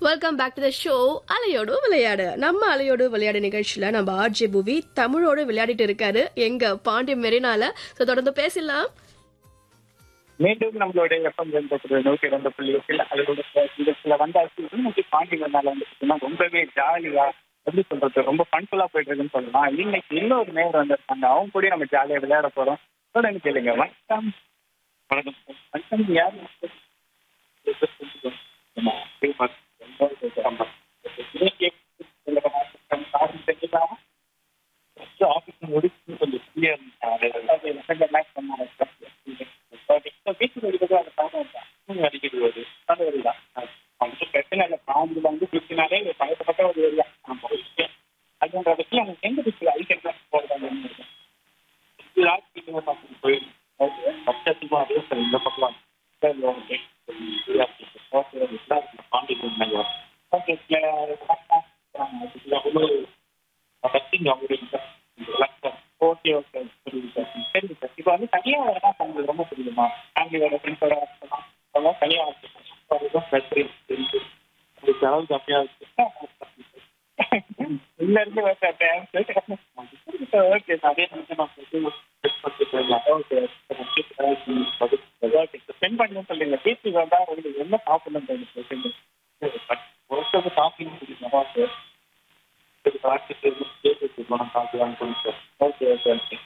welcome back to the show அலையோடு விளையாடு நம்ம அலையோடு விளையாடு நிகழ்ச்சியில நம்ம ஆர்ஜே புவி தமிழோடு விளையாடிட்டு இருக்காரு எங்க பாண்டி மெரினால சோ தொடர்ந்து பேசலாம் மீண்டும் நம்மளுடைய எஃப்எம் ரெண்டு நூற்றி ரெண்டு புள்ளி எட்டில் அதோட இதுல வந்தாச்சு இன்னைக்கு பாண்டி வந்தால வந்து பார்த்தீங்கன்னா ரொம்பவே ஜாலியா எப்படி சொல்றது ரொம்ப ஃபன்ஃபுல்லா போயிட்டு இருக்குன்னு சொல்லலாம் இன்னைக்கு இன்னொரு நேரம் வந்திருக்காங்க அவங்க கூட நம்ம ஜாலியா விளையாட போறோம் தொடர்ந்து கேளுங்க வணக்கம் வணக்கம் வணக்கம் யார் ஆஃபீஸ் முடிச்சு கொஞ்சம் ஃப்ரீயா அடிக்கிறது வருது அது வருதான் வந்து பிரச்சனை இல்லை பாம்பு வந்து பிடிச்சினாலே பழக்கப்பட்ட ஒரு ஏரியா அதுன்ற பற்றி அவங்க எங்க பிடிச்சல அடிக்கிறது போடுறாங்க போயிடும் ஓகே பட்சத்துக்கும் அதே சார் இந்த பக்கம் சரி okay okay Pandi okay okay okay புரியுது சார் சரிங்க சார் இப்போ வந்து தனியாக வரதான் சார் உங்களுக்கு ரொம்ப பிடிக்குமா ஃபேமிலியோட ஃப்ரெண்ட்ஸோட வரலாம் தனியாக வரலாம் பிரச்சனை இருக்கு உங்களுக்கு செலவு கம்மியாக இருக்கு இல்ல இருந்து ஓகே அதே நிமிஷம் நான் ஓகே ஓகே ஸ்பெண்ட் பண்ணணும்னு சொல்லுங்க பீச்சுக்கு வந்தா உங்களுக்கு என்ன சாப்பிடணும்னு தோணுச்சு ஒருத்தருக்கு சாப்பிடணும் பிடிக்கும் ஓகே பார்த்துட்டு ஓகே ஓகே ஓகே